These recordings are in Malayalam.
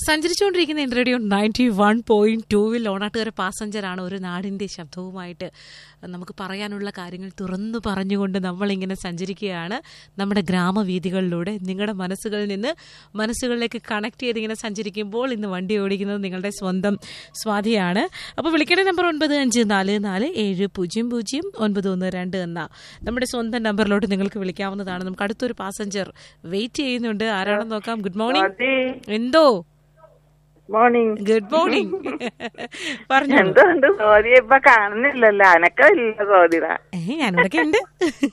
സഞ്ചരിച്ചുകൊണ്ടിരിക്കുന്ന ഇൻട്രഡിയോ നയൻറ്റി വൺ പോയിന്റ് ടൂവിൽ ഓണാട്ടുകാര പാസഞ്ചറാണ് ഒരു നാടിന്റെ ശബ്ദവുമായിട്ട് നമുക്ക് പറയാനുള്ള കാര്യങ്ങൾ തുറന്നു പറഞ്ഞുകൊണ്ട് നമ്മളിങ്ങനെ സഞ്ചരിക്കുകയാണ് നമ്മുടെ ഗ്രാമവീഥികളിലൂടെ നിങ്ങളുടെ മനസ്സുകളിൽ നിന്ന് മനസ്സുകളിലേക്ക് കണക്ട് ചെയ്ത് ഇങ്ങനെ സഞ്ചരിക്കുമ്പോൾ ഇന്ന് വണ്ടി ഓടിക്കുന്നത് നിങ്ങളുടെ സ്വന്തം സ്വാതിയാണ് അപ്പോൾ വിളിക്കേണ്ട നമ്പർ ഒൻപത് അഞ്ച് നാല് നാല് ഏഴ് പൂജ്യം പൂജ്യം ഒൻപത് ഒന്ന് രണ്ട് എന്ന നമ്മുടെ സ്വന്തം നമ്പറിലോട്ട് നിങ്ങൾക്ക് വിളിക്കാവുന്നതാണ് നമുക്ക് അടുത്തൊരു പാസഞ്ചർ വെയിറ്റ് ചെയ്യുന്നുണ്ട് ആരാണെന്ന് നോക്കാം ഗുഡ് മോർണിംഗ് അതെ എന്തോ മോർണിംഗ് ഗുഡ് മോർണിംഗ് പറഞ്ഞു എന്തുകൊണ്ട് സോദിയെ ഇപ്പൊ കാണുന്നില്ലല്ലോ അനക്കമില്ല സോദിറ ഏ ഞാനിവിടൊക്കെ ഉണ്ട്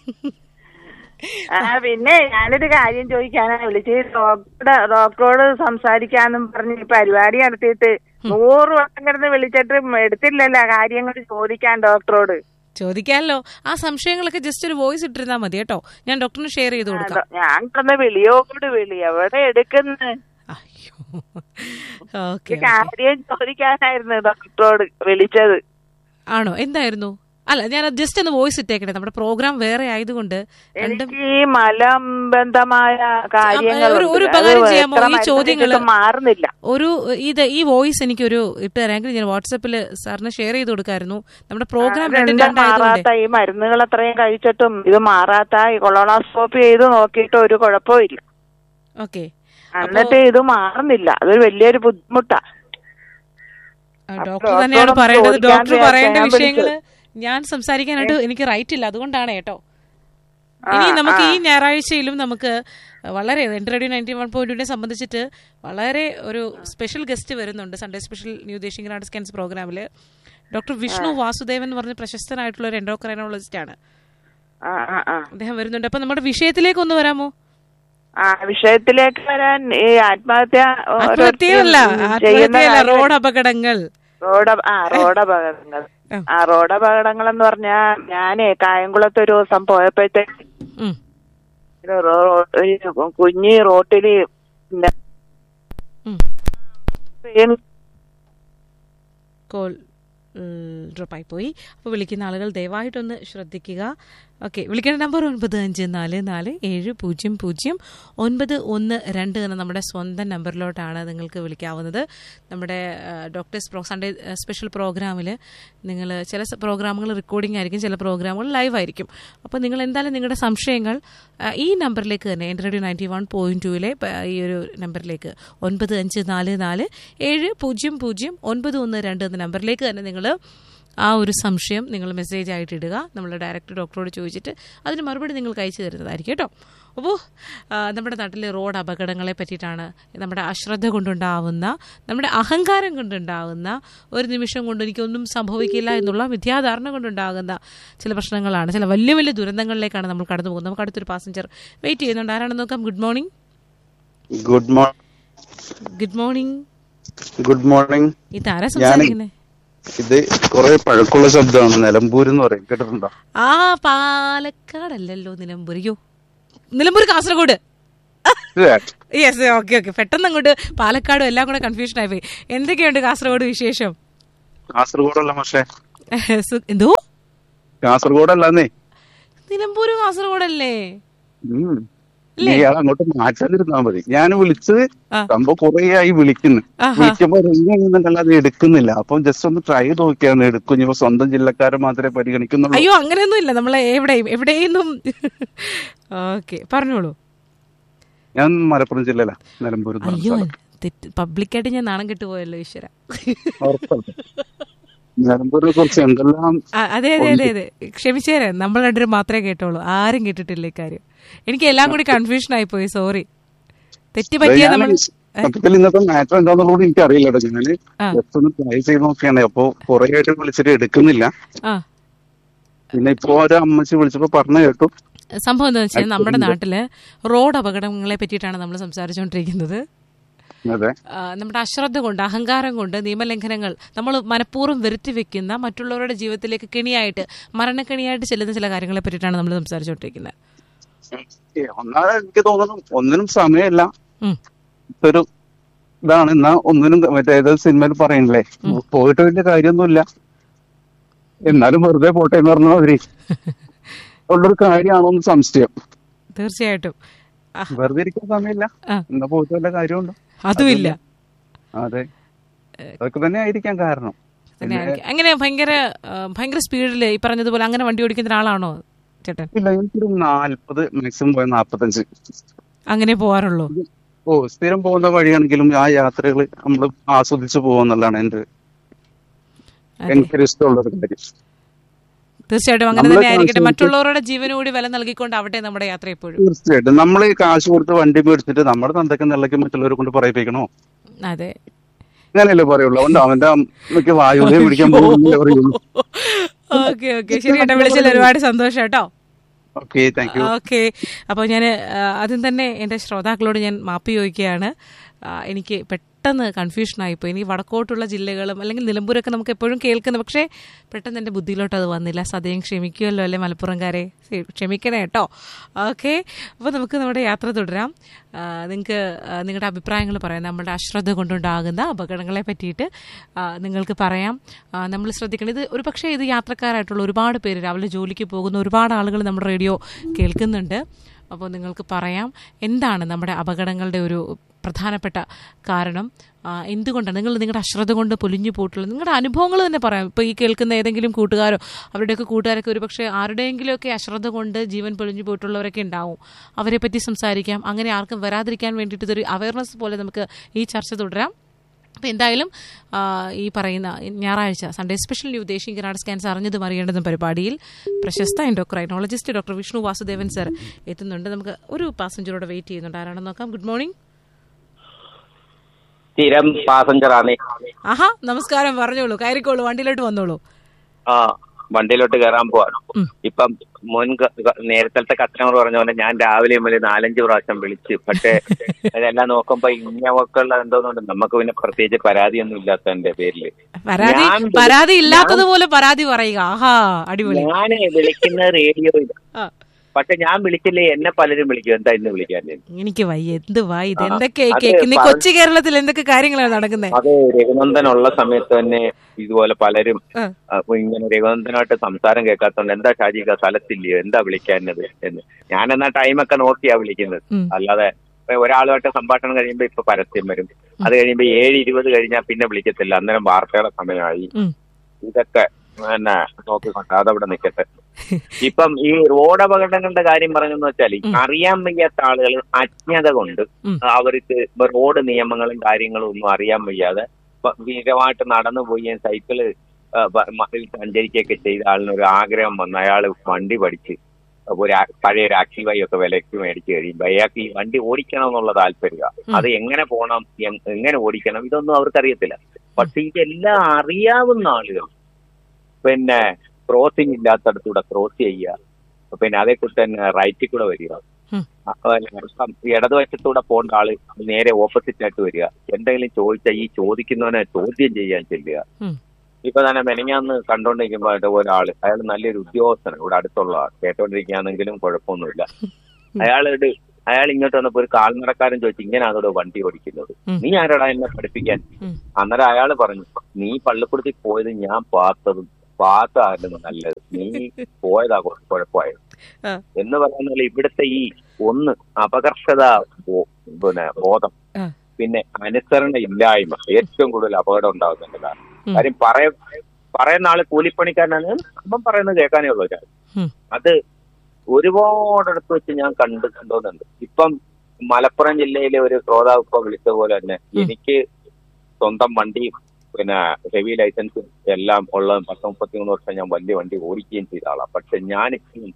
ആ പിന്നെ ഞാനൊരു കാര്യം ചോദിക്കാനാ വിളിച്ചത് ഡോക്ടറുടെ ഡോക്ടറോട് സംസാരിക്കാന്നും പറഞ്ഞ് ഈ പരിപാടി നടത്തിയിട്ട് നൂറ് വട്ടം കിടന്ന് വിളിച്ചിട്ട് എടുത്തില്ലല്ലോ കാര്യങ്ങൾ ചോദിക്കാൻ ഡോക്ടറോട് ചോദിക്കാമല്ലോ ആ സംശയങ്ങളൊക്കെ ജസ്റ്റ് ഒരു വോയിസ് ഇട്ടിരുന്നാൽ മതി കേട്ടോ ഞാൻ ഡോക്ടറിന് ഷെയർ ചെയ്ത് കൊടുക്കാം ഞാൻ കിടന്ന് വിളിയോട് വിളി എവിടെ എടുക്കുന്നു അയ്യോ ഒരു ഓക്കെ കാര്യം ചോദിക്കാനായിരുന്നു ഡോക്ടറോട് വിളിച്ചത് ആണോ എന്തായിരുന്നു അല്ല ഞാൻ ജസ്റ്റ് ഒന്ന് വോയിസ് ഇട്ടേക്കട്ടെ നമ്മുടെ പ്രോഗ്രാം വേറെ ആയതുകൊണ്ട് രണ്ടും എനിക്ക് ഈ മലബന്ധമായ കാര്യങ്ങൾ ഒരു- ഒരു ഉപകാരം ചെയ്യാമോ? ഈ ചോദ്യങ്ങള് മാറുന്നില്ല ഒരു ഇത് ഈ വോയിസ് എനിക്കൊരു ഇട്ട് തരാമെങ്കിൽ ഞാൻ വാട്സപ്പിൽ സാറിന് ഷെയർ ചെയ്ത് കൊടുക്കായിരുന്നു നമ്മുടെ പ്രോഗ്രാം രണ്ടും എന്താ രണ്ടായതുകൊണ്ട് മാറാത്ത ഈ മരുന്നുകൾ അത്രയും കഴിച്ചിട്ടും ഇത് മാറാത്ത ഈ കൊളോണോസ്കോപ്പി ചെയ്ത് നോക്കിയിട്ട് ഒരു കുഴപ്പമില്ല ഓക്കെ എന്നിട്ട് ഇത് മാറുന്നില്ല അതൊരു വലിയൊരു ബുദ്ധിമുട്ടാ ഡോക്ടർ ഡോക്ടറോട് തന്നെയാണ് ഒന്ന് പറയേണ്ടത് ചോദിക്കാൻ ഡോക്ടർ വിചാരിച്ചാ പറയേണ്ട ഞാൻ വിഷയങ്ങള് ഞാൻ സംസാരിക്കാനായിട്ട് എനിക്ക് റൈറ്റ് ഇല്ല അതുകൊണ്ടാണ് കേട്ടോ ഇനി നമുക്ക് ഈ ഞായറാഴ്ചയിലും നമുക്ക് വളരെ എന്റെ റേഡിയോ നയൻറ്റി വൺ പോയിന്റിനെ സംബന്ധിച്ചിട്ട് വളരെ ഒരു സ്പെഷ്യൽ ഗസ്റ്റ് വരുന്നുണ്ട് സൺഡേ സ്പെഷ്യൽ ന്യൂ ദേശിംഗ് ആർട്സ് സ്കാൻസ് പ്രോഗ്രാമിൽ ഡോക്ടർ വിഷ്ണു വാസുദേവൻ എന്ന് പറഞ്ഞ പ്രശസ്തനായിട്ടുള്ള ഒരു എൻഡോക്രൈനോളജിസ്റ്റ് ആണ് ആ ആ ആ അദ്ദേഹം വരുന്നുണ്ട് അപ്പൊ നമ്മുടെ വിഷയത്തിലേക്ക് ഒന്ന് വരാമോ ആ വിഷയത്തിലേക്ക് വരാൻ ഈ ആത്മഹത്യ ആത്മഹത്യയല്ല ഓരോരുത്തരും ചെയ്യുന്ന ആത്മഹത്യയല്ല കാര്യം- റോഡ് അപകടങ്ങൾ റോഡ് അപ- ആ റോഡ് അപകടങ്ങൾ ആ. ആ റോഡ് അപകടങ്ങൾ എന്ന് പറഞ്ഞാ ഞാനേ കായംകുളത്ത് ഒരു ദിവസം പോയപ്പോഴത്തേക്ക് ഉം. ഒരു റോ- ഒരു കുഞ്ഞി റോട്ടില് പിന്നെ ഉം. വീണ് കോൾ ഡ്രോപ്പായി പോയി അപ്പോൾ വിളിക്കുന്ന ആളുകൾ ദയവായിട്ടൊന്ന് ശ്രദ്ധിക്കുക ഓക്കെ വിളിക്കേണ്ട നമ്പർ ഒൻപത് അഞ്ച് നാല് നാല് ഏഴ് പൂജ്യം പൂജ്യം ഒൻപത് ഒന്ന് രണ്ട് എന്ന നമ്മുടെ സ്വന്തം നമ്പറിലോട്ടാണ് നിങ്ങൾക്ക് വിളിക്കാവുന്നത് നമ്മുടെ ഡോക്ടേഴ്സ് പ്രോ സൺഡേ സ്പെഷ്യൽ പ്രോഗ്രാമിൽ നിങ്ങൾ ചില പ്രോഗ്രാമുകൾ റെക്കോർഡിംഗ് ആയിരിക്കും ചില പ്രോഗ്രാമുകൾ ലൈവ് ആയിരിക്കും അപ്പോൾ നിങ്ങൾ എന്തായാലും നിങ്ങളുടെ സംശയങ്ങൾ ആ, ഈ നമ്പറിലേക്ക് തന്നെ എൻ്റെ റേഡിയോ നയൻറ്റി വൺ പോയിന്റ് ടുവിലെ ഈ ഒരു നമ്പറിലേക്ക് ഒൻപത് അഞ്ച് നാല് നാല് ഏഴ് പൂജ്യം പൂജ്യം ഒൻപത് ഒന്ന് രണ്ട് എന്ന നമ്പറിലേക്ക് തന്നെ നിങ്ങൾ ആ ഒരു സംശയം നിങ്ങൾ മെസ്സേജ് ആയിട്ട് ഇടുക നമ്മൾ ഡയറക്റ്റ് ഡോക്ടറോട് ചോദിച്ചിട്ട് അതിന് മറുപടി നിങ്ങൾക്ക് അയച്ചു തരുന്നതായിരിക്കും കേട്ടോ അപ്പോൾ നമ്മുടെ നാട്ടിലെ റോഡ് അപകടങ്ങളെ പറ്റിയിട്ടാണ് നമ്മുടെ അശ്രദ്ധ കൊണ്ടുണ്ടാവുന്ന നമ്മുടെ അഹങ്കാരം കൊണ്ടുണ്ടാകുന്ന ഒരു നിമിഷം കൊണ്ട് എനിക്കൊന്നും സംഭവിക്കില്ല എന്നുള്ള മിഥ്യാധാരണ കൊണ്ടുണ്ടാകുന്ന ചില പ്രശ്നങ്ങളാണ് ചില വലിയ വലിയ ദുരന്തങ്ങളിലേക്കാണ് നമ്മൾ കടന്നു പോകുന്നത് നമുക്ക് അടുത്തൊരു പാസഞ്ചർ വെയിറ്റ് ചെയ്യുന്നുണ്ട് ആരാണെന്ന് നോക്കാം good morning good morning good morning good morning ഇതാരാ സംസാരിക്കുന്നത് ഇത് കുറെ പഴക്കമുള്ള ശബ്ദമാണ് നിലമ്പൂർ എന്ന് പറയും കേട്ടിട്ടുണ്ടോ ആ പാലക്കാടല്ലല്ലോ നിലമ്പൂർ അയ്യോ Nilambur Kasaragod yes okay okay പെട്ടെന്ന് അങ്ങോട്ട് പാലക്കാടും എല്ലാം കൂടെ കൺഫ്യൂഷൻ ആയിപ്പോയി എന്തൊക്കെയുണ്ട് കാസർഗോഡ് വിശേഷം കാസർഗോഡല്ല പക്ഷേ സു- എന്തോ കാസർഗോഡല്ലാന്നേ നിലമ്പൂര് കാസർഗോഡല്ലേ ഉം. നീ ഇയാൾ അങ്ങോട്ട് മാറ്റാതിരുന്നാ മതി ഞാൻ വിളിച്ചത് ആ. സംഭവം കുറെ ആയി വിളിക്കുന്നു ആഹാ. വിളിക്കുമ്പോ റിങ് ചെയ്യുന്നുണ്ടല്ലോ അത് എടുക്കുന്നില്ല അപ്പം ജസ്റ്റ് ഒന്ന് ട്രൈ നോക്കിയാണ് എടുക്കും ഇനിയിപ്പോ സ്വന്തം ജില്ലക്കാരെ മാത്രമേ പരിഗണിക്കുന്നുള്ളൂ അയ്യോ അങ്ങനെയൊന്നും ഇല്ല നമ്മളെ എവിടെയും എവിടെയൊന്നും ഓക്കെ പറഞ്ഞോളൂ ഞാൻ മലപ്പുറം ജില്ലയിലാ നിലമ്പൂർ എന്ന് പറഞ്ഞ അയ്യോ സ്ഥലം. തെറ്റ് പബ്ലിക്കായിട്ട് ഞാൻ നാണം കെട്ടുപോയല്ലോ ഈശ്വര ഉറപ്പല്ലേ? നിലമ്പൂരിനെ കുറിച്ച് എന്തെല്ലാം ആ, അതെ അതെ അതെ അതെ ക്ഷമിച്ചേരെ നമ്മൾ രണ്ടുപേരും മാത്രമേ കേട്ടോളൂ ആരും കേട്ടിട്ടില്ല ഇക്കാര്യം എനിക്ക് എല്ലാം കൂടി കൺഫ്യൂഷൻ ആയിപ്പോയി സോറി തെറ്റ് പറ്റിയ ഞാൻ നമ്മൾ സത്യത്തിൽ ഇന്നത്തെ മാറ്റർ എന്താണെന്നുള്ളത് എനിക്ക് അറിയില്ല കേട്ടോ ഞാന് ആ. ജസ്റ്റ് ഒന്ന് ട്രൈ ചെയ്ത് നോക്കിയാണ് അപ്പൊ കുറെ ആയിട്ട് വിളിച്ചിട്ട് എടുക്കുന്നില്ല ആ പിന്നെ ഇപ്പൊ ഒരു അമ്മച്ചി വിളിച്ചപ്പോ പറഞ്ഞു കേട്ടു സംഭവം എന്താ വെച്ചാൽ നമ്മുടെ നാട്ടില് റോഡ് അപകടങ്ങളെ പറ്റിയിട്ടാണ് നമ്മൾ സംസാരിച്ചുകൊണ്ടിരിക്കുന്നത് അതെ ആ, നമ്മുടെ അശ്രദ്ധ കൊണ്ട് അഹങ്കാരം കൊണ്ട് നിയമലംഘനങ്ങൾ നമ്മൾ മനഃപൂർവ്വം വരുത്തി വെക്കുന്ന മറ്റുള്ളവരുടെ ജീവിതത്തിലേക്ക് കെണിയായിട്ട് മരണക്കെണിയായിട്ട് ചെല്ലുന്ന ചില കാര്യങ്ങളെ പറ്റിയിട്ടാണ് നമ്മൾ സംസാരിച്ചുകൊണ്ടിരിക്കുന്നത് ഏ, ഒന്നാമത് എനിക്ക് തോന്നുന്നു ഒന്നിനും സമയമില്ല ഉം. ഒരു ഇതാണ് എന്നാ ഒന്നിനും മറ്റേ ഏതോ സിനിമയിൽ പറയണില്ലേ പോയിട്ട് വലിയ കാര്യമൊന്നുമില്ല എന്നാലും വെറുതെ പോട്ടെ എന്ന് പറഞ്ഞ മാതിരി ഉള്ളൊരു കാര്യമാണോ എന്ന് സംശയം തീർച്ചയായിട്ടും ആ, വെറുതെ ഇരിക്കാൻ സമയമില്ല ആ. എന്നാ പോയിട്ട് വല്ല കാര്യമുണ്ടോ അതുമില്ല അതെ അതൊക്കെ തന്നെ ആയിരിക്കാം കാരണം തന്നെയായിരിക്കും അങ്ങനെ ഭയങ്കര ആ, ഭയങ്കര സ്പീഡിൽ ഈ പറഞ്ഞതുപോലെ അങ്ങനെ വണ്ടി ഓടിക്കുന്ന ഒരാളാണോ ചേട്ടൻ ഇല്ല എനിക്കൊരു നാല്പത് മാക്സിമം പോയ നാപ്പത്തഞ്ച് അങ്ങനെ പോവാറുള്ളൂ ഓ സ്ഥിരം പോകുന്ന വഴിയാണെങ്കിലും ആ യാത്രകൾ നമ്മൾ ആസ്വദിച്ചു പോകുന്നുള്ളതാണ് എന്റെ അതെ. എനിക്കൊരു ഇഷ്ടമുള്ള ഒരു കാര്യം തീർച്ചയായിട്ടും അങ്ങനെ നമ്മള് തന്നെ ആയിരിക്കട്ടെ കാണിച്ചു മറ്റുള്ളവരുടെ ജീവന് കൂടി വില നൽകിക്കൊണ്ടാവട്ടെ നമ്മുടെ യാത്ര എപ്പോഴും തീർച്ചയായിട്ടും നമ്മൾ ഈ കാശ് കൊടുത്ത് വണ്ടി മേടിച്ചിട്ട് നമ്മുടെ തന്തയ്ക്ക് നിലയ്ക്ക് മറ്റുള്ളവരെ കൊണ്ട് പറയിപ്പിക്കണോ അതെ അങ്ങനെയല്ലേ പറയുള്ളൂ അതുകൊണ്ട് അവന്റെ അമ്മയ്ക്ക് വായുവിനെ പിടിക്കാൻ പോകുന്നില്ലേ പറയുള്ളൂ ഓക്കെ ഓക്കെ ശരി കേട്ടോ വിളിച്ചതിൽ ഒരുപാട് സന്തോഷം കേട്ടോ ഓക്കെ താങ്ക് യു ഓക്കെ അപ്പോൾ ഞാൻ ആദ്യം തന്നെ എൻ്റെ ശ്രോതാക്കളോട് ഞാൻ മാപ്പ് ചോദിക്കുകയാണ് ആ, എനിക്ക് പെട്ടെന്ന് കൺഫ്യൂഷനായിപ്പോയി ഇനി വടക്കോട്ടുള്ള ജില്ലകളും അല്ലെങ്കിൽ നിലമ്പൂരൊക്കെ നമുക്ക് എപ്പോഴും കേൾക്കുന്നത് പക്ഷേ പെട്ടെന്ന് എൻ്റെ ബുദ്ധിയിലോട്ട് അത് വന്നില്ല സദയം ക്ഷമിക്കുമല്ലോ അല്ലേ മലപ്പുറംകാരെ ശരി, ക്ഷമിക്കണേ കേട്ടോ ഓക്കെ അപ്പോൾ നമുക്ക് നമ്മുടെ യാത്ര തുടരാം നിങ്ങൾക്ക് നിങ്ങളുടെ അഭിപ്രായങ്ങൾ പറയാം നമ്മുടെ അശ്രദ്ധ കൊണ്ടുണ്ടാകുന്ന അപകടങ്ങളെ പറ്റിയിട്ട് ആ, നിങ്ങൾക്ക് പറയാം ആ, നമ്മൾ ശ്രദ്ധിക്കണം ഇത് ഒരു പക്ഷേ ഇത് യാത്രക്കാരായിട്ടുള്ള ഒരുപാട് പേര് രാവിലെ ജോലിക്ക് പോകുന്ന ഒരുപാട് ആളുകൾ നമ്മുടെ റേഡിയോ കേൾക്കുന്നുണ്ട് അപ്പോൾ നിങ്ങൾക്ക് പറയാം എന്താണ് നമ്മുടെ അപകടങ്ങളുടെ ഒരു പ്രധാനപ്പെട്ട കാരണം ആ, എന്തുകൊണ്ടാണ് നിങ്ങൾ നിങ്ങളുടെ അശ്രദ്ധ കൊണ്ട് പൊലിഞ്ഞു പോയിട്ടുള്ളത് നിങ്ങളുടെ അനുഭവങ്ങൾ തന്നെ പറയാം ഇപ്പോൾ ഈ കേൾക്കുന്ന ഏതെങ്കിലും കൂട്ടുകാരോ അവരുടെയൊക്കെ കൂട്ടുകാരൊക്കെ ഒരു പക്ഷേ ആരുടെയെങ്കിലുമൊക്കെ അശ്രദ്ധ കൊണ്ട് ജീവൻ പൊലിഞ്ഞു പോയിട്ടുള്ളവരൊക്കെ ഉണ്ടാവും അവരെ പറ്റി സംസാരിക്കാം അങ്ങനെ ആർക്കും വരാതിരിക്കാൻ വേണ്ടിയിട്ട് ഇതൊരു അവയർനെസ് പോലെ നമുക്ക് ഈ ചർച്ച തുടരാം അപ്പോൾ എന്തായാലും ആ, ഈ പറയുന്ന ഞായറാഴ്ച സൺഡേ സ്പെഷ്യൽ ന്യൂ ദേശീയ കർണാടക സ്കാൻസ് അറിഞ്ഞതും അറിയേണ്ടതും പരിപാടിയിൽ പ്രശസ്ത endocrinologist doctor Vishnu Vasudevan sir എത്തുന്നുണ്ട് നമുക്ക് ഒരു പാസഞ്ചറോട് വെയിറ്റ് ചെയ്യുന്നുണ്ട് ആരാണെന്ന് നോക്കാം ഗുഡ് മോർണിംഗ് സ്ഥിരം പാസഞ്ചർ ആണ് ആഹാ നമസ്കാരം പറഞ്ഞോളൂ കയറിക്കോളൂ വണ്ടിയിലോട്ട് വന്നോളൂ ആ വണ്ടിയിലോട്ട് കയറാൻ പോവാണ് ഉം. ഇപ്പം മുൻ ക- ക- നേരത്തെ കസ്റ്റമർ പറഞ്ഞ പോലെ ഞാൻ രാവിലെ മുതൽ നാലഞ്ച് പ്രാവശ്യം വിളിച്ച് പക്ഷേ അതെല്ലാം നോക്കുമ്പോ ഇങ്ങനെയൊക്കെയുള്ള എന്തോന്നുണ്ട് നമുക്ക് പിന്നെ പ്രത്യേകിച്ച് പരാതിയൊന്നും ഇല്ലാത്തതിന്റെ പേരില് പരാതി ഞാൻ വിളി- പരാതി ഇല്ലാത്തതുപോലെ പരാതി പറയുക ആഹാ അടിപൊളി ഞാൻ വിളിക്കുന്ന റേഡിയോയില്ല ആ, പക്ഷെ ഞാൻ വിളിച്ചില്ലേ എന്നെ പലരും വിളിക്കും എന്താ ഇന്ന് വിളിക്കാൻ ഞാൻ? എനിക്ക് വയ്യ എന്ത് വാ ഇത് ആ, എന്തൊക്കെയായി അത് കേൾക്കുന്നത് ഈ പറ- കൊച്ചു കേരളത്തിൽ എന്തൊക്കെ കാര്യങ്ങളാണ് നടക്കുന്നത് അത് രഘുനന്ദൻ ഉള്ള സമയത്ത് തന്നെ ഇതുപോലെ പലരും ആ. അപ്പൊ ഇങ്ങനെ രഘുനന്ദനായിട്ട് സംസാരം കേൾക്കാത്തോണ്ട് എന്താ ഷാജിക സ്ഥലത്തില്ലയോ എന്താ വിളിക്കാനത് എന്ന് ഞാൻ എന്നാ ടൈമൊക്കെ നോക്കിയാ വിളിക്കുന്നത് ഉം. അല്ലാതെ ഇപ്പൊ ഒരാളുമായിട്ട് സംഭാഷണം കഴിയുമ്പോ ഇപ്പൊ പരസ്യം വരും അത് കഴിയുമ്പോ ഏഴ് ഇരുപത് കഴിഞ്ഞാൽ പിന്നെ വിളിക്കത്തില്ല അന്നേരം വാർത്തയുടെ സമയമായി ഉം. ഇതൊക്കെ പിന്നെ നോക്കിക്കൊണ്ട് അതവിടെ നിൽക്കട്ടെ ഇപ്പം ഈ റോഡ് അപകടങ്ങളുടെ കാര്യം പറഞ്ഞെന്ന് വെച്ചാൽ അറിയാൻ വയ്യാത്ത ആളുകൾ അജ്ഞത കൊണ്ട് ഉം. അവർക്ക് ഇപ്പൊ റോഡ് നിയമങ്ങളും കാര്യങ്ങളും ഒന്നും അറിയാൻ വയ്യാതെ ഇപ്പൊ ഭീകരമായിട്ട് നടന്നു പോയി സൈക്കിള് ആ, വ- മ- സഞ്ചരിക്കുകയൊക്കെ ചെയ്ത ആളിന് ഒരു ആഗ്രഹം വന്ന് അയാൾ വണ്ടി പഠിച്ച് ഒരു ആ- പഴയ ഒരു ആക്റ്റീവായി ഒക്കെ വിലക്ക് മേടിച്ച് കഴിയുമ്പോൾ അയാൾക്ക് ഈ വണ്ടി ഓടിക്കണം എന്നുള്ള താല്പര്യ അത് എങ്ങനെ പോകണം എങ്- എങ്ങനെ ഓടിക്കണം ഇതൊന്നും അവർക്കറിയത്തില്ല പക്ഷെ ഇതെല്ലാം അറിയാവുന്ന ആളുകൾ പിന്നെ ക്രോസിംഗ് ഇല്ലാത്തടത്തൂടെ ക്രോസ് ചെയ്യുക പിന്നെ അതേക്കുറിച്ച് തന്നെ റൈറ്റിൽ കൂടെ വരിക ഉം. അതുപോലെ ഇപ്പം ഇടതുവശത്തൂടെ പോകേണ്ട ആള് നേരെ ഓപ്പോസിറ്റ് ആയിട്ട് വരിക എന്തെങ്കിലും ചോദിച്ചാൽ ഈ ചോദിക്കുന്നവനെ ചോദ്യം ചെയ്യാൻ ചെല്ലുക ഉം. ഇപ്പൊ തന്നെ മെനങ്ങാന്ന് കണ്ടോണ്ടിരിക്കുമ്പോ ഒരാള് അയാൾ നല്ലൊരു ഉദ്യോഗസ്ഥനാണ് ഇവിടെ അടുത്തുള്ള ആൾ കേട്ടോണ്ടിരിക്കുകയാണെങ്കിലും കുഴപ്പമൊന്നുമില്ല അയാളോട് അയാൾ ഇങ്ങോട്ട് വന്നപ്പോ ഒരു കാൽനടക്കാരൻ ചോദിച്ചു ഇങ്ങനെയാണോ വണ്ടി ഓടിക്കുന്നത് ഉം. നീ ആരാടാ എന്നെ പഠിപ്പിക്കാൻ ഉം. അന്നേരം അയാൾ പറഞ്ഞു നീ പള്ളിക്കുടത്തിൽ പോയത് ഞാൻ പാത്തതും പാത്തായിരുന്നു നല്ലത് നീ പോയതാ കുഴ- കുഴപ്പമായത് ആ. എന്ന് പറയുന്നത് ഇവിടുത്തെ ഈ ഒന്ന് അപകർഷത ബോ- പിന്നെ ബോധം ആ. പിന്നെ അനുസരണ ഇല്ലായ്മ ഏറ്റവും കൂടുതൽ അപകടം ഉണ്ടാകുന്നുണ്ട് കാരണം ഉം. കാര്യം പറയ പറയുന്ന ആള് കൂലിപ്പണിക്കാരനാണ് അപ്പം പറയുന്നത് കേൾക്കാനേ ഉള്ളൂ ഞാൻ ഉം. അത് ഒരുപാടടുത്ത് വെച്ച് ഞാൻ കണ്ട് കണ്ടോന്നുണ്ട് ഇപ്പം മലപ്പുറം ജില്ലയിലെ ഒരു ശ്രോതാവ് ഇപ്പൊ വിളിച്ച പോലെ തന്നെ എനിക്ക് സ്വന്തം വണ്ടി പിന്നെ ഹെവി ലൈസൻസും എല്ലാം ഉള്ള പത്ത് മുപ്പത്തിമൂന്ന് വർഷം ഞാൻ വലിയ വണ്ടി ഓടിക്കുകയും ചെയ്ത ആളാണ് പക്ഷെ ഞാൻ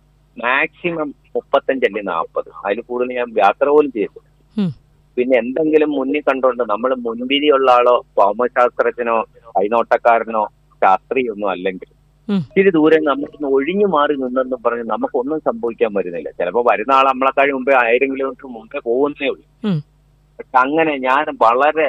മാക്സിമം മുപ്പത്തഞ്ചല്ലേ നാൽപ്പത് അതിൽ കൂടുതൽ ഞാൻ യാത്ര പോലും ചെയ്തു ഉം. പിന്നെ എന്തെങ്കിലും മുന്നിൽ കണ്ടുകൊണ്ട് നമ്മൾ മുൻവിധിയുള്ള ആളോ ഭൗമശാസ്ത്രജ്ഞനോ കൈനോട്ടക്കാരനോ ശാസ്ത്രിയൊന്നും അല്ലെങ്കിൽ ഉം. ഇത്തിരി ദൂരെ നമുക്കൊന്ന് ഒഴിഞ്ഞു മാറി നിന്നെന്ന് പറഞ്ഞ് നമുക്കൊന്നും സംഭവിക്കാൻ വരുന്നില്ല ചിലപ്പോ വരുന്ന ആൾ നമ്മളെക്കാളും മുമ്പേ ആയിരം കിലോമീറ്റർ മുമ്പേ പോകുന്നേ ഉള്ളൂ ഉം. പക്ഷെ അങ്ങനെ ഞാൻ വളരെ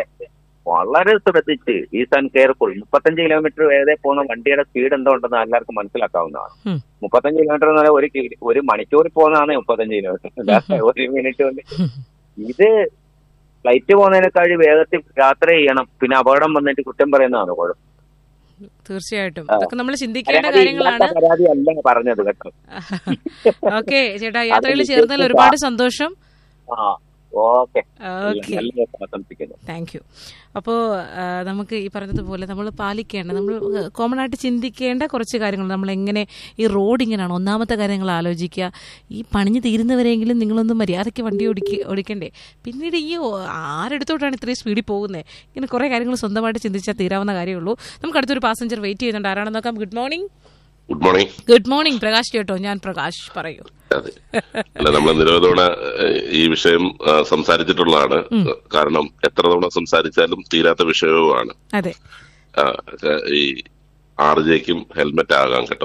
വളരെ ശ്രദ്ധിച്ച് ഈസ് ആൻഡ് കെയർഫുൾ മുപ്പത്തഞ്ച് കിലോമീറ്റർ വേഗത പോകുന്ന വണ്ടിയുടെ സ്പീഡ് എന്തോ ഉണ്ടെന്ന് എല്ലാവർക്കും മനസ്സിലാക്കാവുന്നതാണ് ഉം. മുപ്പത്തഞ്ച് കിലോമീറ്റർ എന്ന് പറഞ്ഞാൽ ഒരു കി- ഒരു മണിക്കൂറിൽ പോകുന്നതാണ് മുപ്പത്തഞ്ച് കിലോമീറ്റർ അല്ലാതെ ഒരു മിനിറ്റ് കൊണ്ട് ഇത് ഫ്ലൈറ്റ് പോകുന്നതിനേക്കാൾ വേഗത്തിൽ യാത്ര ചെയ്യണം പിന്നെ അപകടം വന്നിട്ട് കുറ്റം പറയുന്നതാണ് കുഴപ്പം തീർച്ചയായിട്ടും ആ. ഇതൊക്കെ നമ്മൾ ചിന്തിക്കേണ്ട പരാതി കാര്യങ്ങളാണ് ഇല്ലാത്ത പരാതി അല്ല പറഞ്ഞത് കേട്ടോ ഓക്കെ ചേട്ടാ യാത്രയിൽ അത് ചേർന്നതിൽ ഒരുപാട് സന്തോഷം ആ ഓക്കെ ഓക്കെ നല്ല ആശംസിക്കുന്നു താങ്ക് യു അപ്പോൾ നമുക്ക് ഈ പറഞ്ഞതുപോലെ നമ്മൾ പാലിക്കേണ്ട നമ്മൾ കോമൺ ആയിട്ട് ചിന്തിക്കേണ്ട കുറച്ച് കാര്യങ്ങൾ നമ്മൾ എങ്ങനെ ഈ റോഡ് ഇങ്ങനെയാണ് ഒന്നാമത്തെ കാര്യങ്ങൾ ആലോചിക്കുക ഈ പണിഞ്ഞ് തീരുന്നവരെങ്കിലും നിങ്ങളൊന്ന് മര്യാദയ്ക്ക് വണ്ടി ഓടിക്ക ഓടിക്കണ്ടേ പിന്നീട് ഈ ഓ- ആരെടുത്തോട്ടാണ് ഇത്രയും സ്പീഡിൽ പോകുന്നത് ഇങ്ങനെ കുറേ കാര്യങ്ങൾ സ്വന്തമായിട്ട് ചിന്തിച്ചാൽ തീരാവുന്ന കാര്യമുള്ളൂ നമുക്ക് അടുത്തൊരു പാസഞ്ചർ വെയിറ്റ് ചെയ്യുന്നുണ്ട് ആരാണെന്ന് നോക്കാം good morning good morning good morning Prakash കേട്ടോ ഞാൻ പ്രകാശ് പറയൂ അതെ അല്ല നമ്മൾ നിരവധി തവണ ഏഹ്, ഈ വിഷയം ആ, സംസാരിച്ചിട്ടുള്ളതാണ് കാരണം എത്ര തവണ സംസാരിച്ചാലും തീരാത്ത വിഷയവുമാണ് അതെ ആ, ഏഹ്, ഈ ആർ ജെക്കും ഹെൽമെറ്റ് ആകാം കേട്ടോ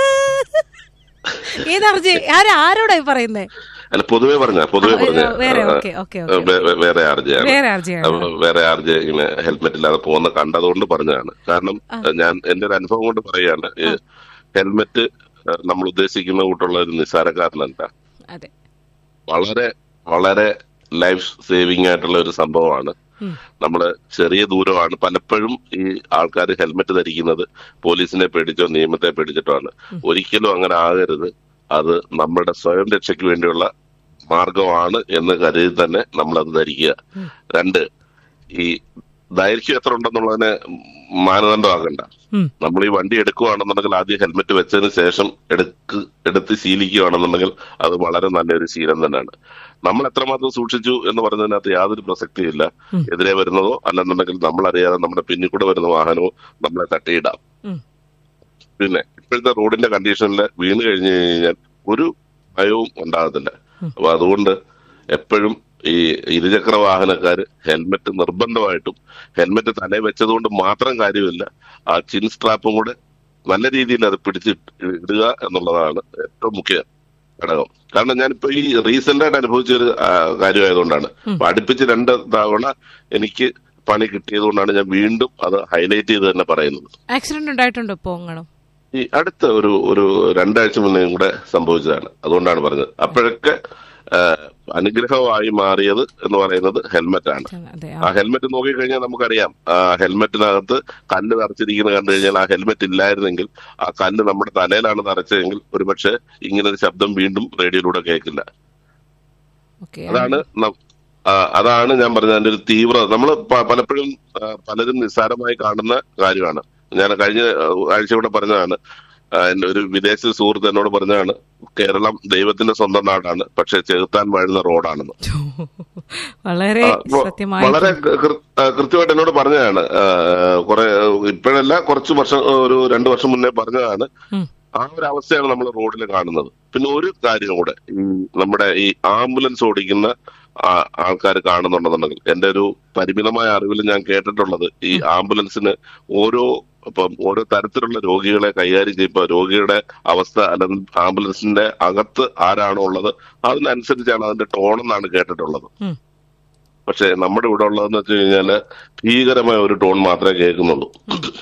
ഏതാർജെ ആരാ ആരോടാ ഈ പറയുന്നേ അല്ല പൊതുവെ പറഞ്ഞ പൊതുവെ ആ, പറഞ്ഞ വേറെ, ആ, ഓക്കേ, ഓക്കേ, ആ, ഓക്കേ. വേ- വേ- വേറെ ആർ ജെ ആണ് വേറെ ആർജെയാണ് അപ്പൊ വേറെ ആർ ജെ ഇങ്ങനെ ഹെൽമെറ്റ് ഇല്ലാതെ പോകുന്ന കണ്ടതുകൊണ്ട് പറഞ്ഞതാണ് കാരണം ഞാൻ എന്റെ ഒരു അനുഭവം കൊണ്ട് പറയുകയാണ് ഈ ഹെൽമെറ്റ് ഏഹ്, നമ്മൾ ഉദ്ദേശിക്കുന്ന കൂട്ടുള്ള ഒരു നിസ്സാരക്കാരനല്ല അതെ വളരെ വളരെ ലൈഫ് സേവിങ് ആയിട്ടുള്ള ഒരു സംഭവമാണ് ഉം. നമ്മള് ചെറിയ ദൂരമാണ് പലപ്പോഴും ഈ ആൾക്കാർ ഹെൽമെറ്റ് ധരിക്കുന്നത് പോലീസിനെ പേടിച്ചോ നിയമത്തെ പേടിച്ചിട്ടോ ആണ് ഒരിക്കലും അങ്ങനെ ആകരുത് അത് നമ്മുടെ സ്വയം രക്ഷയ്ക്ക് വേണ്ടിയുള്ള മാർഗമാണ് എന്ന് കരുതി തന്നെ നമ്മൾ അത് ധരിക്കുക രണ്ട് ഈ ദൈർഘ്യം എത്ര ഉണ്ടെന്നുള്ളതിനെ മാനദണ്ഡമാകണ്ട ഉം. നമ്മൾ ഈ വണ്ടി എടുക്കുകയാണെന്നുണ്ടെങ്കിൽ ആദ്യം ഹെൽമെറ്റ് വെച്ചതിന് ശേഷം എടുക്ക് എടുത്ത് ശീലിക്കുകയാണെന്നുണ്ടെങ്കിൽ അത് വളരെ നല്ലൊരു ശീലം തന്നെയാണ് നമ്മൾ എത്രമാത്രം സൂക്ഷിച്ചു എന്ന് പറയുന്നതിനകത്ത് യാതൊരു പ്രസക്തിയില്ല ഉം. എതിരെ വരുന്നതോ അല്ലെന്നുണ്ടെങ്കിൽ നമ്മൾ അറിയാതെ നമ്മുടെ പിന്നിൽ കൂടെ വരുന്ന വാഹനമോ നമ്മളെ തട്ടിയിടാം ഉം. പിന്നെ ഇപ്പോഴത്തെ റോഡിന്റെ കണ്ടീഷനിൽ വീണ് കഴിഞ്ഞു കഴിഞ്ഞാൽ ഒരു ഭയവും ഉണ്ടാകത്തില്ല അപ്പൊ അതുകൊണ്ട് എപ്പോഴും ഈ ഇരുചക്ര വാഹനക്കാര് ഹെൽമെറ്റ് നിർബന്ധമായിട്ടും ഹെൽമെറ്റ് തലേ വെച്ചതുകൊണ്ട് മാത്രം കാര്യമില്ല ആ ചിൻ സ്ട്രാപ്പും കൂടെ നല്ല രീതിയിൽ അത് പിടിച്ച് ഇടുക എന്നുള്ളതാണ് ഏറ്റവും മുഖ്യ ഘടകം കാരണം ഞാനിപ്പോ ഈ റീസെന്റ് ആയിട്ട് അനുഭവിച്ച ഒരു ആ, കാര്യമായതുകൊണ്ടാണ് അപ്പൊ അടുപ്പിച്ച് രണ്ട് തവണ എനിക്ക് പണി കിട്ടിയത് കൊണ്ടാണ് ഞാൻ വീണ്ടും അത് ഹൈലൈറ്റ് ചെയ്ത് തന്നെ പറയുന്നത് ആക്സിഡന്റ് ഉണ്ടായിട്ടുണ്ടോ ഇപ്പോ അങ്ങണം ഈ അടുത്ത ഒരു ഒരു രണ്ടാഴ്ച മുന്നേ കൂടെ സംഭവിച്ചതാണ് അതുകൊണ്ടാണ് പറഞ്ഞത് അപ്പോഴൊക്കെ ആ, അനുഗ്രഹമായി മാറിയത് എന്ന് പറയുന്നത് ഹെൽമെറ്റ് ആണ് അതെ ആ ഹെൽമെറ്റ് നോക്കിക്കഴിഞ്ഞാൽ നമുക്കറിയാം ആ ഹെൽമെറ്റിനകത്ത് കല്ല് തറച്ചിരിക്കുന്നത് കണ്ടു കഴിഞ്ഞാൽ ആ ഹെൽമെറ്റ് ഇല്ലായിരുന്നെങ്കിൽ ആ കല്ല് നമ്മുടെ തലയിലാണ് തറച്ചതെങ്കിൽ ഒരുപക്ഷെ ഇങ്ങനൊരു ശബ്ദം വീണ്ടും റേഡിയോയിലൂടെ കേൾക്കില്ല ഓക്കെ അതാണ് ന- ആ, അതാണ് ഞാൻ പറഞ്ഞ അതിന്റെ ഒരു തീവ്രത നമ്മൾ പലപ്പോഴും ആ, പലരും നിസ്സാരമായി കാണുന്ന കാര്യമാണ് ഞാൻ കഴിഞ്ഞ ആ, ആഴ്ച കൂടെ പറഞ്ഞതാണ് ആ, എന്റെ ഒരു വിദേശ സുഹൃത്ത് എന്നോട് പറഞ്ഞതാണ് കേരളം ദൈവത്തിന്റെ സ്വന്തം നാടാണ് പക്ഷെ ചെകുത്താൻ വാഴുന്ന റോഡാണെന്ന് വളരെ ആ, അപ്പൊ സത്യമായി വളരെ കൃ- കൃ- ആ, കൃത്യമായിട്ട് എന്നോട് പറഞ്ഞതാണ് ആ, കുറെ ഇപ്പോഴല്ല കുറച്ച് വർഷം ഒരു രണ്ടു വർഷം മുന്നേ പറഞ്ഞതാണ് ഉം. ആ ഒരു അവസ്ഥയാണ് നമ്മൾ റോഡിൽ കാണുന്നത് പിന്നെ ഒരു കാര്യം കൂടെ ഈ നമ്മുടെ ഈ ആംബുലൻസ് ഓടിക്കുന്ന ആൾക്കാർ കാണുന്നുണ്ടെന്നുണ്ടെങ്കിൽ എന്റെ ഒരു പരിമിതമായ അറിവിൽ ഞാൻ കേട്ടിട്ടുള്ളത് ഈ ആംബുലൻസിന് ഓരോ ഇപ്പം ഓരോ തരത്തിലുള്ള രോഗികളെ കൈകാര്യം ചെയ്യുമ്പോൾ രോഗിയുടെ അവസ്ഥ അല്ലെങ്കിൽ ആംബുലൻസിന്റെ അകത്ത് ആരാണോ ഉള്ളത് അതിനനുസരിച്ചാണ് അതിന്റെ ടോൺ എന്നാണ് കേട്ടിട്ടുള്ളത് ഉം. പക്ഷെ നമ്മുടെ ഇവിടെ ഉള്ളതെന്ന് വെച്ച് കഴിഞ്ഞാല് ഭീകരമായ ഒരു ടോൺ മാത്രമേ കേൾക്കുന്നുള്ളൂ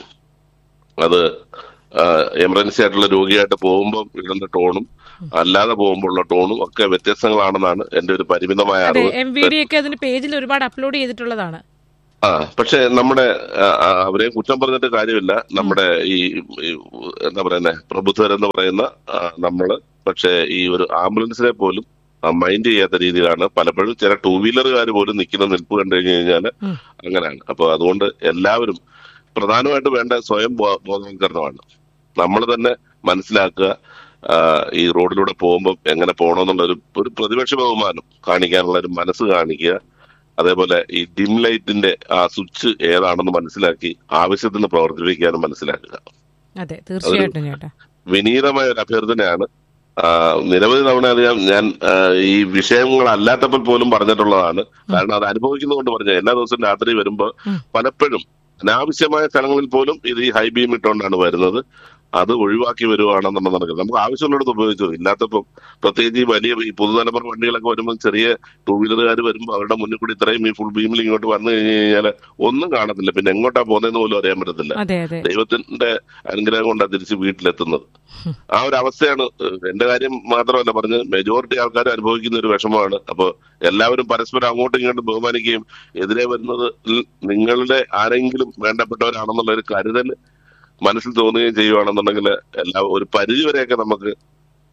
അത് എമർജൻസി ആയിട്ടുള്ള രോഗിയായിട്ട് പോകുമ്പോൾ ഇടുന്ന ടോണും അല്ലാതെ പോകുമ്പോൾ ഉള്ള ടോണും ഒക്കെ വ്യത്യസ്തങ്ങളാണെന്നാണ് എന്റെ ഒരു പരിമിതമായ അതെ അറിവ് എം വി ഡി ഒക്കെ അതിന്റെ പേജിൽ ഒരുപാട് അപ്ലോഡ് ചെയ്തിട്ടുള്ളതാണ് ആ പക്ഷെ നമ്മുടെ ആ, ആ, അവരെ കുറ്റം പറഞ്ഞിട്ട് കാര്യമില്ല നമ്മുടെ ഈ ഈ, എന്താ പറയുന്നെ പ്രബുദ്ധരെന്ന് പറയുന്ന ആ, നമ്മള് പക്ഷെ ഈ ഒരു ആംബുലൻസിനെ പോലും മൈൻഡ് ചെയ്യാത്ത രീതിയിലാണ് പലപ്പോഴും ചില ടൂ വീലറുകാർ പോലും നിൽക്കുന്ന നിൽപ്പ് കണ്ടു കഴിഞ്ഞു കഴിഞ്ഞാല് ഉം. അങ്ങനെയാണ് അപ്പൊ അതുകൊണ്ട് എല്ലാവരും പ്രധാനമായിട്ട് വേണ്ട സ്വയം ബോ- ബോധവൽക്കരണമാണ് നമ്മൾ തന്നെ മനസ്സിലാക്കുക ആ, ഈ റോഡിലൂടെ പോകുമ്പോൾ എങ്ങനെ പോകണമെന്നുള്ള ഒരു ഒരു പ്രതിപക്ഷ ബഹുമാനം കാണിക്കാനുള്ള ഒരു മനസ്സ് കാണിക്കുക അതേപോലെ ഈ ഡിം ലൈറ്റിന്റെ ആ സ്വിച്ച് ഏതാണെന്ന് മനസ്സിലാക്കി ആവശ്യത്തിന് പ്രവർത്തിപ്പിക്കാനും മനസ്സിലാക്കുക അതെ തീർച്ചയായിട്ടും ചേട്ടാ വിനീതമായ ഒരു അഭ്യർത്ഥനയാണ് ആ, നിരവധി തവണ അത് ഞാൻ ഞാൻ ആ, ഈ വിഷയങ്ങളല്ലാത്തപ്പോൾ പോലും പറഞ്ഞിട്ടുള്ളതാണ് കാരണം അത് അനുഭവിക്കുന്നതുകൊണ്ട് പറഞ്ഞ എല്ലാ ദിവസവും രാത്രി വരുമ്പോൾ ഉം. പലപ്പോഴും അനാവശ്യമായ സ്ഥലങ്ങളിൽ പോലും ഇത് ഈ ഹൈ ബീം ഇട്ടുകൊണ്ടാണ് വരുന്നത് അത് ഒഴിവാക്കി വരുവാണെന്നുണ്ടെന്നുണ്ടെങ്കിൽ നമുക്ക് ആവശ്യമുള്ളിടത്ത് ഉപയോഗിച്ചു ഇല്ലാത്തപ്പം പ്രത്യേകിച്ച് ഈ വലിയ ഈ പുതുതലമുറ വണ്ടികളൊക്കെ വരുമ്പോൾ ചെറിയ ടൂ വീലറുകാർ വരുമ്പോൾ അവരുടെ മുന്നിൽ കൂടി ഇത്രയും ഈ ഫുൾ ബീമിൽ ഇങ്ങോട്ട് വന്നു കഴിഞ്ഞു കഴിഞ്ഞാൽ ഒന്നും കാണത്തില്ല പിന്നെ എങ്ങോട്ടാ പോകുന്നതെന്ന് പോലും അറിയാൻ പറ്റത്തില്ല അതെ അതെ ദൈവത്തിന്റെ അനുഗ്രഹം കൊണ്ടാണ് തിരിച്ച് വീട്ടിലെത്തുന്നത് ആ ഒരു അവസ്ഥയാണ് ഏഹ്, എന്റെ കാര്യം മാത്രമല്ല പറഞ്ഞ് മെജോറിറ്റി ആൾക്കാർ അനുഭവിക്കുന്ന ഒരു വിഷമമാണ് അപ്പൊ എല്ലാവരും പരസ്പരം അങ്ങോട്ടും ഇങ്ങോട്ടും ബഹുമാനിക്കുകയും എതിരെ വരുന്നത് നിങ്ങളുടെ ആരെങ്കിലും വേണ്ടപ്പെട്ടവരാണെന്നുള്ള ഒരു കരുതൽ മനസ്സിൽ തോന്നുകയും ചെയ്യുവാണെന്നുണ്ടെങ്കിൽ എല്ലാ ഒരു പരിധി വരെയൊക്കെ നമുക്ക്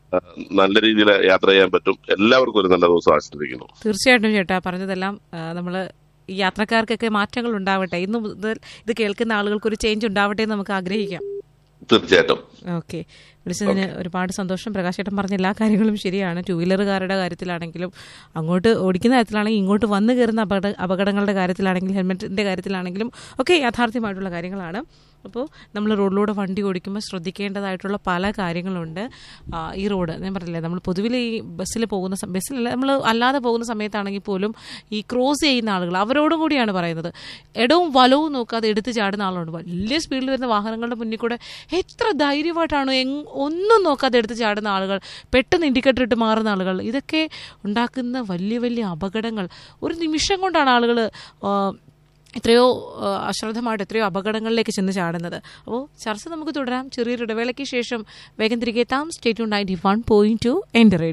ആ, നല്ല രീതിയിൽ യാത്ര ചെയ്യാൻ പറ്റും എല്ലാവർക്കും ഒരു നല്ല ദിവസം ആശംസിക്കുന്നു തീർച്ചയായിട്ടും ചേട്ടാ പറഞ്ഞതെല്ലാം നമ്മൾ ഈ യാത്രക്കാർക്കൊക്കെ മാറ്റങ്ങൾ ഉണ്ടാവട്ടെ ഇന്ന് മുതൽ ഇത് കേൾക്കുന്ന ആളുകൾക്ക് ഒരു ചേഞ്ച് ഉണ്ടാവട്ടെ എന്ന് നമുക്ക് ആഗ്രഹിക്കാം തീർച്ചയായിട്ടും ഓക്കെ വിളിച്ചതിന് ഒരുപാട് സന്തോഷം പ്രകാശ് ചേട്ടൻ പറഞ്ഞ എല്ലാ കാര്യങ്ങളും ശരിയാണ് ടൂ വീലറുകാരുടെ കാര്യത്തിലാണെങ്കിലും അങ്ങോട്ട് ഓടിക്കുന്ന കാര്യത്തിലാണെങ്കിലും ഇങ്ങോട്ട് വന്നു കയറുന്ന അപകട അപകടങ്ങളുടെ കാര്യത്തിലാണെങ്കിലും ഹെൽമെറ്റിന്റെ കാര്യത്തിലാണെങ്കിലും ഒക്കെ യാഥാർത്ഥ്യമായിട്ടുള്ള കാര്യങ്ങളാണ് അപ്പോൾ നമ്മൾ റോഡിലൂടെ വണ്ടി ഓടിക്കുമ്പോൾ ശ്രദ്ധിക്കേണ്ടതായിട്ടുള്ള പല കാര്യങ്ങളുണ്ട് ആ, ഈ റോഡ് ഞാൻ പറഞ്ഞില്ലേ നമ്മൾ പൊതുവിൽ ഈ ബസ്സിൽ പോകുന്ന സം- ബസ്സിലല്ല നമ്മൾ അല്ലാതെ പോകുന്ന സമയത്താണെങ്കിൽ പോലും ഈ ക്രോസ് ചെയ്യുന്ന ആളുകൾ അവരോടും കൂടിയാണ് പറയുന്നത് ഇടവും വലവും നോക്കാതെ എടുത്ത് ചാടുന്ന ആളുണ്ട് വലിയ സ്പീഡിൽ വരുന്ന വാഹനങ്ങളുടെ മുന്നിൽ കൂടെ എത്ര ധൈര്യമായിട്ടാണ് എങ് ഒന്നും നോക്കാതെ എടുത്ത് ചാടുന്ന ആളുകൾ പെട്ടെന്ന് ഇൻഡിക്കേറ്റർ ഇട്ട് മാറുന്ന ആളുകൾ ഇതൊക്കെ ഉണ്ടാക്കുന്ന വലിയ വലിയ അപകടങ്ങൾ ഒരു നിമിഷം കൊണ്ടാണ് ആളുകൾ എത്രയോ ആ, അശ്രദ്ധമായിട്ട് എത്രയോ അപകടങ്ങളിലേക്ക് ചെന്ന് ചാടുന്നത് അപ്പോൾ ചർച്ച നമുക്ക് തുടരാം ചെറിയൊരു ഇടവേളയ്ക്ക് ശേഷം വേഗം തിരികെ എത്താം state ninety one point two എൻ്റെ റേഡിയോ